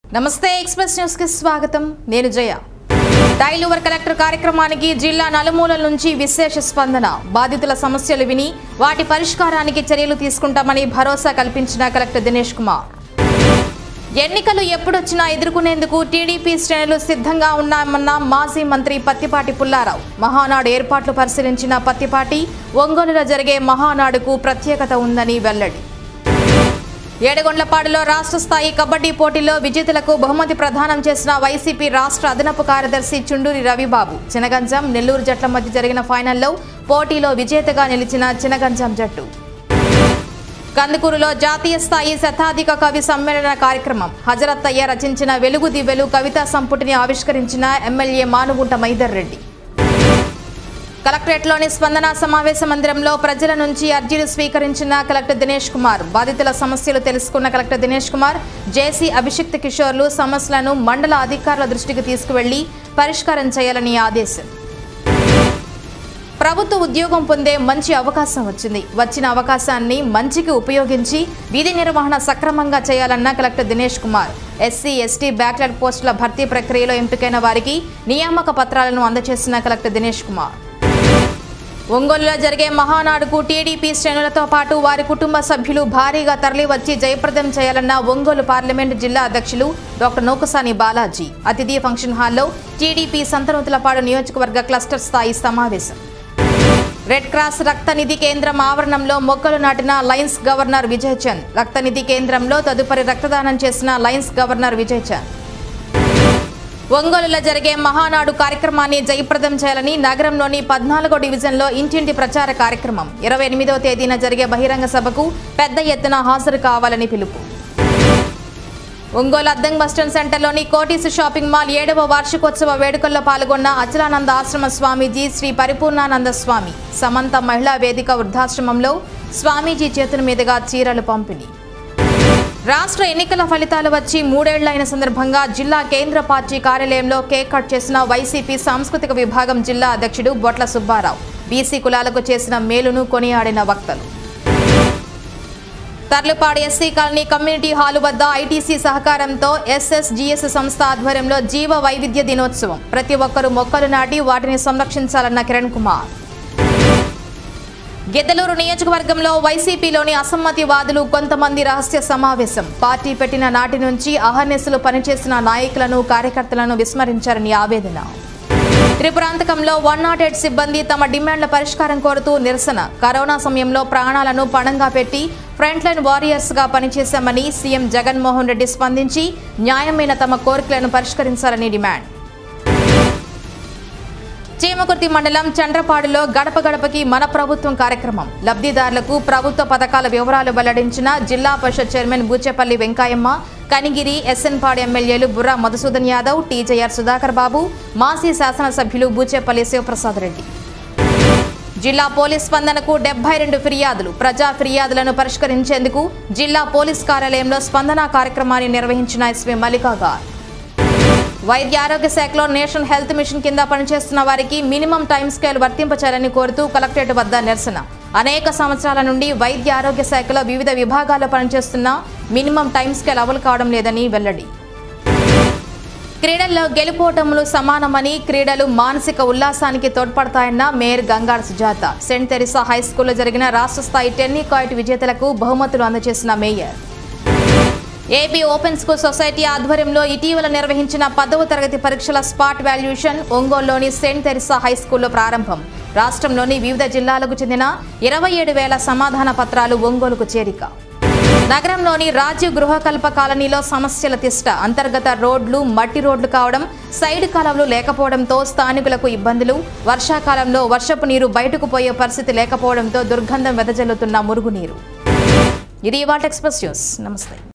నమస్తే express news కి స్వాగతం నేను జయ డైలూవర్ కలెక్టర్ కార్యక్రమానికి జిల్లా నలుమూలల నుంచి విశేష స్పందన బాధితుల సమస్యలు విని వాటి పరిష్కారానికి చర్యలు తీసుకుంటామని భరోసా కల్పించిన కలెక్టర్ దినేష్ కుమార్ ఎన్నికలు ఎప్పుడొచ్చినా ఎదుర్కొనేందుకు టీడీపీ శ్రేణులు సిద్ధంగా ఉన్నామన్న మాజీ మంత్రి పత్తిపాటి పుల్లారావు మహానాడు ఏర్పాట్లు పరిశీలించిన పత్తిపాటి ఒంగోలులో జరిగే మహానాడుకు ప్రత్యేకత ఉందని వెల్లడి ఏడుగొండ్లపాడులో రాష్ట్ర స్థాయి కబడ్డీ పోటీలో విజేతలకు బహుమతి ప్రదానం చేసిన వైసీపీ రాష్ట్ర అదనపు కార్యదర్శి చుండూరి రవిబాబు చినగంజం నెల్లూరు జట్ల మధ్య జరిగిన ఫైనల్లో పోటీలో విజేతగా నిలిచిన చినగంజం జట్టు కందుకూరులో జాతీయ స్థాయి శతాధిక కవి సమ్మేళన కార్యక్రమం హజరత్తయ్య రచించిన వెలుగు దివ్యలు కవితా సంపుటిని ఆవిష్కరించిన ఎమ్మెల్యే మానుగుంట మైదర్ రెడ్డి కలెక్టరేట్లోని స్పందన సమావేశ మందిరంలో ప్రజల నుంచి అర్జీలు స్వీకరించిన కలెక్టర్ దినేష్ కుమార్ బాధితుల సమస్యలు తెలుసుకున్న కలెక్టర్ దినేష్ కుమార్ జేసీ అభిషిక్త్ కిషోర్లు సమస్యలను మండల అధికారుల దృష్టికి తీసుకువెళ్లి పరిష్కారం చేయాలని ఆదేశం ప్రభుత్వ ఉద్యోగం పొందే మంచి అవకాశం వచ్చింది వచ్చిన అవకాశాన్ని మంచికి ఉపయోగించి విధి నిర్వహణ సక్రమంగా చేయాలన్న collector Dinesh Kumar SC ST backlog పోస్టుల భర్తీ ప్రక్రియలో ఎంపికైన వారికి నియామక పత్రాలను అందజేసిన కలెక్టర్ దినేష్ కుమార్ ఒంగోలులో జరిగే మహానాడుకు టీడీపీ శ్రేణులతో పాటు వారి కుటుంబ సభ్యులు భారీగా తరలివచ్చి జయప్రదం చేయాలన్న ఒంగోలు పార్లమెంటు జిల్లా అధ్యక్షులు డాక్టర్ నూకసాని బాలాజీ అతిథి ఫంక్షన్ హాల్లో టీడీపీ సంతనూతలపాడు నియోజకవర్గ క్లస్టర్ స్థాయి సమావేశం రెడ్ క్రాస్ రక్త నిధి కేంద్రం ఆవరణంలో మొక్కలు నాటిన లయన్స్ గవర్నర్ విజయ్ చంద్ రక్త నిధి కేంద్రంలో తదుపరి రక్తదానం చేసిన లయన్స్ గవర్నర్ విజయ్ చంద్ ఒంగోలులో జరిగే మహానాడు కార్యక్రమాన్ని జయప్రదం చేయాలని నగరంలోని పద్నాలుగో డివిజన్లో ఇంటింటి ప్రచార కార్యక్రమం ఇరవై ఎనిమిదవ తేదీన జరిగే బహిరంగ సభకు పెద్ద ఎత్తున హాజరు కావాలని పిలుపు ఒంగోలు అద్దం బస్టాండ్ సెంటర్లోని కోటీస్ షాపింగ్ మాల్ ఏడవ వార్షికోత్సవ వేడుకల్లో పాల్గొన్న అచలానంద ఆశ్రమ స్వామీజీ శ్రీ పరిపూర్ణానంద స్వామి సమంత మహిళా వేదిక వృద్ధాశ్రమంలో స్వామీజీ చేతుల మీదుగా చీరలు పంపిణీ రాష్ట్ర ఎన్నికల ఫలితాలు వచ్చి మూడేళ్లైన సందర్భంగా జిల్లా కేంద్ర పార్టీ కార్యాలయంలో కేక్ కట్ చేసిన వైసీపీ సాంస్కృతిక విభాగం జిల్లా అధ్యక్షుడు బొట్ల సుబ్బారావు బీసీ కులాలకు చేసిన మేలును కొనియాడిన వక్తలు Tarlupadu SC colony community hall వద్ద ఐటీసీ సహకారంతో ఎస్ఎస్జిఎస్ సంస్థ ఆధ్వర్యంలో జీవ వైవిధ్య దినోత్సవం ప్రతి ఒక్కరూ మొక్కలు నాటి వాటిని సంరక్షించాలన్న కిరణ్ కుమార్ గిద్దలూరు నియోజకవర్గంలో వైసీపీలోని అసమ్మతివాదులు కొంతమంది రహస్య సమావేశం పార్టీ పెట్టిన నాటి నుంచి అహర్నిశలు పనిచేసిన నాయకులను కార్యకర్తలను విస్మరించారని ఆవేదన త్రిపురాంతకంలో వన్ నాట్ ఎయిట్ సిబ్బంది తమ డిమాండ్ల పరిష్కారం కోరుతూ నిరసన కరోనా సమయంలో ప్రాణాలను పణంగా పెట్టి ఫ్రంట్ లైన్ వారియర్స్ గా పనిచేశామని సీఎం జగన్మోహన్ రెడ్డి స్పందించి న్యాయమైన తమ కోరికలను పరిష్కరించాలని డిమాండ్ చీమకుర్తి మండలం చండ్రపాడులో గడప గడపకి మన ప్రభుత్వం కార్యక్రమం లబ్ధిదారులకు ప్రభుత్వ పథకాల వివరాలు వెల్లడించిన జిల్లా పరిషత్ చైర్మన్ బూచేపల్లి వెంకాయమ్మ కనిగిరి ఎస్ఎన్పాడు ఎమ్మెల్యేలు బుర్రా మధుసూదన్ యాదవ్ టీజేఆర్ సుధాకర్ బాబు మాజీ శాసనసభ్యులు బూచేపల్లి శివప్రసాద్ రెడ్డి జిల్లా పోలీస్ స్పందనకు డెబ్బై రెండు ఫిర్యాదులు ప్రజా ఫిర్యాదులను పరిష్కరించేందుకు జిల్లా పోలీస్ కార్యాలయంలో స్పందన కార్యక్రమాన్ని నిర్వహించిన ఎస్పీ మల్లికా గార్ వైద్య ఆరోగ్య శాఖలో నేషనల్ హెల్త్ మిషన్ కింద పనిచేస్తున్న వారికి మినిమం టైం స్కేల్ వర్తింపచేయాలని కోరుతూ కలెక్టరేట్ వద్ద నిరసన అనేక సంవత్సరాల నుండి వైద్య ఆరోగ్య శాఖలో వివిధ విభాగాల్లో పనిచేస్తున్న మినిమం టైం స్కేల్ అమలు కావడం లేదని వెల్లడి క్రీడల్లో గెలుపోటములు సమానమని క్రీడలు మానసిక ఉల్లాసానికి తోడ్పడతాయన్న mayor Gangada Sujatha Saint Teresa High స్కూల్లో జరిగిన రాష్ట్ర స్థాయి టెన్నికాయిట్ విజేతలకు బహుమతులు అందజేసిన mayor AP Open School Society ఆధ్వర్యంలో ఇటీవల నిర్వహించిన పదవ తరగతి పరీక్షల స్పాట్ వాల్యుయేషన్ ఒంగోలులోని సెయింట్ తెరిసా హై స్కూల్లో ప్రారంభం రాష్ట్రంలోని వివిధ జిల్లాలకు చెందిన ఇరవై ఏడు వేల సమాధాన పత్రాలు ఒంగోలుకు చేరిక నగరంలోని రాజ్య గృహకల్ప కాలనీలో సమస్యల తిష్ట అంతర్గత రోడ్లు మట్టి రోడ్లు కావడం సైడ్ కాలువలు లేకపోవడంతో స్థానికులకు ఇబ్బందులు వర్షాకాలంలో వర్షపు నీరు బయటకు పోయే పరిస్థితి లేకపోవడంతో దుర్గంధం వెదజల్లుతున్న మురుగునీరు ఇది ఇవాళ ఎక్స్ప్రెస్ న్యూస్ నమస్తే